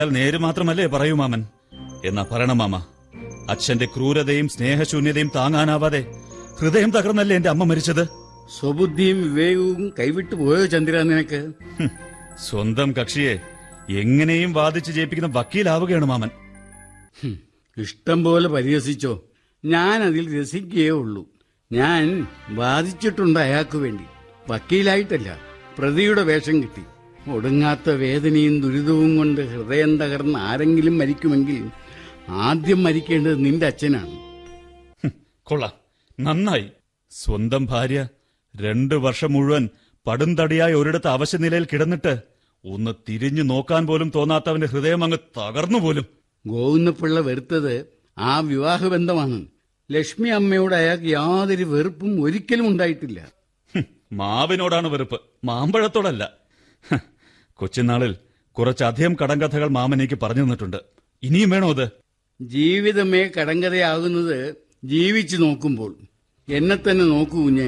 അയാൾ നേര് മാത്രമല്ലേ പറയൂ മാമൻ എന്നാ പറയണം മാമ അച്ഛന്റെ ക്രൂരതയും സ്നേഹശൂന്യതയും താങ്ങാനാവാതെ ഹൃദയം തകർന്നല്ലേ എന്റെ അമ്മ മരിച്ചത് സ്വബുദ്ധിയും വിവേകവും കൈവിട്ടു പോയോ ചന്ദ്ര നിനക്ക് ഹും, സ്വന്തം കക്ഷിയെ എങ്ങനെയും വാദിച്ച് ജയിപ്പിക്കുന്ന വക്കീലാവുകയാണ് മാമൻ ഹും, ഇഷ്ടം പോലെ പരിഹസിച്ചോ ഞാൻ അതിൽ രസിക്കുകയേ ഉള്ളൂ ഞാൻ വാദിച്ചിട്ടുണ്ട് അയാൾക്ക് വേണ്ടി വക്കീലായിട്ടല്ല പ്രതിയുടെ വേഷം കിട്ടി ഒടുങ്ങാത്ത വേദനയും ദുരിതവും കൊണ്ട് ഹൃദയം തകർന്ന് ആരെങ്കിലും മരിക്കുമെങ്കിൽ ആദ്യം മരിക്കേണ്ടത് നിന്റെ അച്ഛനാണ് ഹും, കൊള്ളാം നന്നായി സ്വന്തം ഭാര്യ രണ്ടു വർഷം മുഴുവൻ പടുംതടിയായി ഒരിടത്ത് അവശനിലയിൽ കിടന്നിട്ട് ഒന്ന് തിരിഞ്ഞു നോക്കാൻ പോലും തോന്നാത്തവന്റെ ഹൃദയം അങ്ങ് തകർന്നു പോലും ഗോവിന്ദപിള്ള വെറുത്തത് ആ വിവാഹബന്ധമാണ് ലക്ഷ്മി അമ്മയോട് അയാൾക്ക് യാതൊരു വെറുപ്പും ഒരിക്കലും ഉണ്ടായിട്ടില്ല ഹും, മാവിനോടാണ് വെറുപ്പ് മാമ്പഴത്തോടല്ല ഹ്, കൊച്ചുനാളിൽ കുറച്ചധികം കടങ്കഥകൾ മാമനേക്ക് പറഞ്ഞു തന്നിട്ടുണ്ട് ഇനിയും വേണോ അത് ജീവിതമേ കടങ്കഥയാകുന്നത് ജീവിച്ചു നോക്കുമ്പോൾ എന്നെ തന്നെ നോക്കൂ കുഞ്ഞേ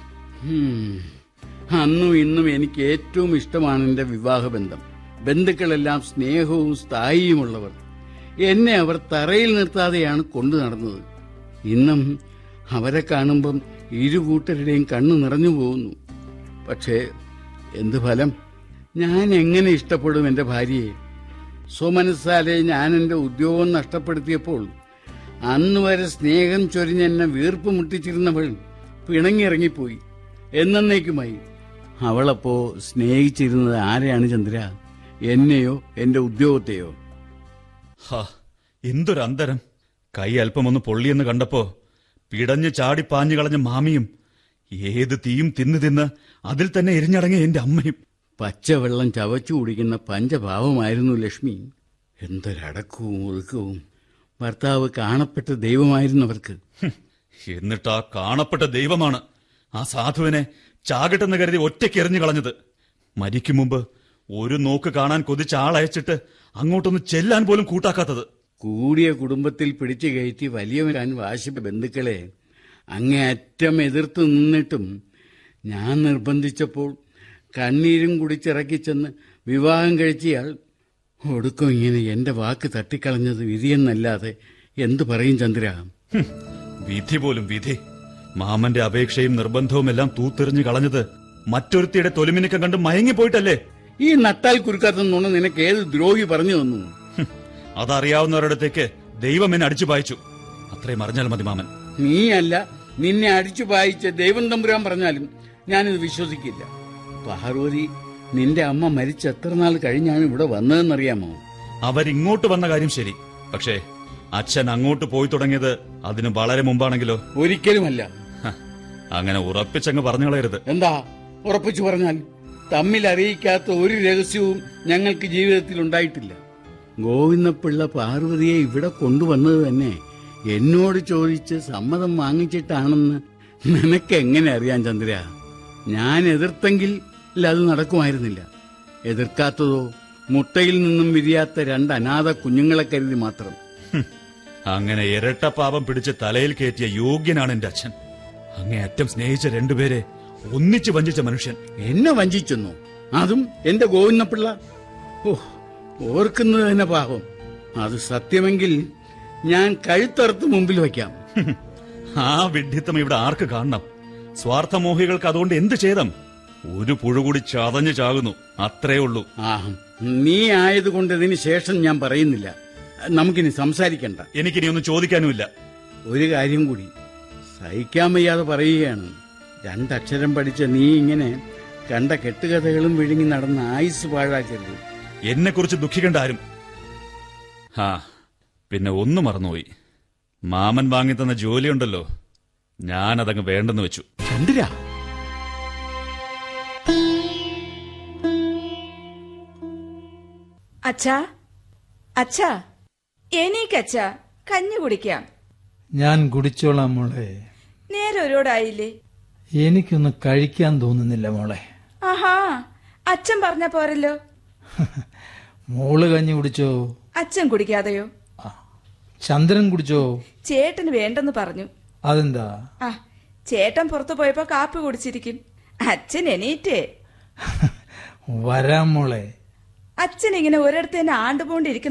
ഹും. അന്നും ഇന്നും എനിക്ക് ഏറ്റവും ഇഷ്ടമാണ് എന്റെ വിവാഹബന്ധം ബന്ധുക്കളെല്ലാം സ്നേഹവും സ്ഥായിയുമുള്ളവർ എന്നെ അവർ തറയിൽ നിർത്താതെയാണ് കൊണ്ടു നടന്നത് ഇന്നും അവരെ കാണുമ്പം ഇരു കൂട്ടരുടെയും കണ്ണു നിറഞ്ഞു പോകുന്നു പക്ഷേ എന്ത് ഫലം ഞാൻ എങ്ങനെ ഇഷ്ടപ്പെടും എന്റെ ഭാര്യയെ സ്വമനസ്സാലെ ഞാൻ എന്റെ ഉദ്യോഗം നഷ്ടപ്പെടുത്തിയപ്പോൾ അന്ന് വരെ സ്നേഹം ചൊരിഞ്ഞെന്നെ വീർപ്പ് മുട്ടിച്ചിരുന്നവൾ പിണങ്ങിയിറങ്ങിപ്പോയി എന്നേക്കുമായി അവളപ്പോ സ്നേഹിച്ചിരുന്നത് ആരെയാണ് ചന്ദ്ര എന്നെയോ എന്റെ ഉദ്യോഗത്തെയോ ഹാ എന്തൊരു അന്തരം കൈ അല്പമൊന്ന് പൊള്ളിയെന്ന് കണ്ടപ്പോ പിടഞ്ഞ് ചാടിപ്പാഞ്ഞു കളഞ്ഞ മാമിയും ഏത് തീയും തിന്ന് തിന്ന് അതിൽ തന്നെ എരിഞ്ഞടങ്ങിയ എന്റെ അമ്മയും പച്ചവെള്ളം ചവച്ചു കുടിക്കുന്ന പഞ്ചഭാവമായിരുന്നു ലക്ഷ്മി എന്തൊരടക്കവും ഒതുക്കവും ഭർത്താവ് കാണപ്പെട്ട ദൈവമായിരുന്നു അവർക്ക് ഹും, എന്നിട്ട് ആ കാണപ്പെട്ട ദൈവമാണ് ആ സാധുവിനെ ചാകട്ടെന്ന് കരുതി ഒറ്റയ്ക്ക് എറിഞ്ഞു കളഞ്ഞത് മരിക്കും മുമ്പ് ഒരു നോക്ക് കാണാൻ കൊതിച്ച ആളയച്ചിട്ട് അങ്ങോട്ടൊന്ന് ചെല്ലാൻ പോലും കൂട്ടാക്കാത്തത് കൂടിയ കുടുംബത്തിൽ പിടിച്ചു കയറ്റി വലിയവരാൻ വാശി ബന്ധുക്കളെ അങ്ങേയറ്റം എതിർത്ത് നിന്നിട്ടും ഞാൻ നിർബന്ധിച്ചപ്പോൾ കണ്ണീരും കുടിച്ചിറക്കി ചെന്ന് വിവാഹം കഴിച്ചയാൾ ഒടുക്കം ഇങ്ങനെ എന്റെ വാക്ക് തട്ടിക്കളഞ്ഞത് വിധിയെന്നല്ലാതെ എന്തു പറയും ചന്ദ്ര ഹും, വിധി പോലും വിധി മാമന്റെ അപേക്ഷയും നിർബന്ധവും എല്ലാം തൂത്തെറിഞ്ഞു കളഞ്ഞത് മറ്റൊരുത്തിയുടെ തൊലിമിനുക്കം കണ്ട് മയങ്ങിപ്പോയിട്ടല്ലേ ഈ നട്ടാൽ കുരുക്കാത്ത നുണ നിനക്ക് ഏത് ദ്രോഹി പറഞ്ഞു തന്നു ഹും, അതറിയാവുന്നവരിടത്തേക്ക് ദൈവം എന്നെ അടിച്ചു പായിച്ചു അത്രയും അറിഞ്ഞാൽ മതി മാമൻ നീയല്ല നിന്നെ അടിച്ചു പായിച്ച ദൈവം തമ്പുരാൻ പറഞ്ഞാലും ഞാനിത് വിശ്വസിക്കില്ല പാർവതി നിന്റെ അമ്മ മരിച്ച എത്ര നാൾ കഴിഞ്ഞാണ് ഇവിടെ വന്നതെന്നറിയാമോ അവരിങ്ങോട്ട് വന്ന കാര്യം ശരി പക്ഷേ അച്ഛൻ അങ്ങോട്ട് പോയി തുടങ്ങിയത് അതിന് വളരെ മുമ്പാണെങ്കിലോ ഒരിക്കലുമല്ല ഹ, അങ്ങനെ ഉറപ്പിച്ചങ്ങ് പറഞ്ഞു കളയരുത് എന്താ ഉറപ്പിച്ചു പറഞ്ഞാൽ തമ്മിൽ അറിയിക്കാത്ത ഒരു രഹസ്യവും ഞങ്ങൾക്ക് ജീവിതത്തിൽ ഉണ്ടായിട്ടില്ല ഗോവിന്ദപിള്ള പാർവതിയെ ഇവിടെ കൊണ്ടുവന്നത് തന്നെ എന്നോട് ചോദിച്ച് സമ്മതം വാങ്ങിച്ചിട്ടാണെന്ന് നിനക്ക് എങ്ങനെ അറിയാൻ ചന്ദ്ര ഞാൻ എതിർത്തെങ്കിൽ അത് നടക്കുമായിരുന്നില്ല എതിർക്കാത്തതോ മുട്ടയിൽ നിന്നും വിരിയാത്ത രണ്ട് അനാഥ കുഞ്ഞുങ്ങളെ കരുതി മാത്രം ഹും, അങ്ങനെ ഇരട്ടപ്പാപം പിടിച്ച് തലയിൽ കയറ്റിയ യോഗ്യനാണ് എന്റെ അച്ഛൻ അങ്ങേയറ്റം സ്നേഹിച്ച രണ്ടുപേരെ ഒന്നിച്ചു വഞ്ചിച്ച മനുഷ്യൻ എന്നെ വഞ്ചിച്ചെന്നു അതും എന്റെ ഗോവിന്ദപിള്ള ഓ ഓർക്കുന്നത് തന്നെ പാപം അത് സത്യമെങ്കിൽ ഞാൻ കഴുത്തറുത്ത് മുമ്പിൽ വയ്ക്കാം ഹും, ആ വിഡ്ഢിത്തം ഇവിടെ ആർക്ക് കാണണം സ്വാർത്ഥമോഹികൾക്ക് അതുകൊണ്ട് എന്ത് ചെയ്തം ഒരു പുഴ കൂടി ചതഞ്ഞു ചാകുന്നു അത്രേ ഉള്ളൂ ആ നീ ആയതുകൊണ്ട് ഇതിന് ശേഷം ഞാൻ പറയുന്നില്ല നമുക്കിനി സംസാരിക്കണ്ട എനിക്കിനി ഒന്നും ചോദിക്കാനുമില്ല ഒരു കാര്യം കൂടി സഹിക്കാൻ വയ്യാതെ പറയുകയാണ് രണ്ടക്ഷരം പഠിച്ച നീ ഇങ്ങനെ കണ്ട കെട്ടുകഥകളും വിഴുങ്ങി നടന്ന ആയുസ് പാഴാക്കരുത് എന്നെ കുറിച്ച് ദുഃഖിക്കേണ്ട ആരും ആ പിന്നെ ഒന്ന് മറന്നുപോയി മാമൻ വാങ്ങിത്തന്ന ജോലിയുണ്ടല്ലോ ഞാനതങ്ങ് വേണ്ടെന്ന് വെച്ചു ചന്ദ്ര അച്ഛാ അച്ഛാ എനിക്കച്ഛാ കഞ്ഞി കുടിക്കാം ഞാൻ കുടിച്ചോളാം മോളെ നേരെ ഒരുപാടായില്ലേ എനിക്കൊന്ന് കഴിക്കാൻ തോന്നുന്നില്ല മോളെ ആഹാ അച്ഛൻ പറഞ്ഞ പോരല്ലോ മോള് കഞ്ഞി കുടിച്ചോ അച്ഛൻ കുടിക്കാതെയോ ആ, ചന്ദ്രൻ കുടിച്ചോ ചേട്ടന് വേണ്ടെന്ന് പറഞ്ഞു അതെന്താ ആ ചേട്ടൻ പുറത്തു പോയപ്പോ കാപ്പി കുടിച്ചിരിക്കും അച്ഛൻ എണീറ്റേ വരാം മോളെ അച്ഛൻ ഇങ്ങനെ ഒരിടത്ത് തന്നെ ആണ്ടുപോണ്ടിരിക്കുന്ന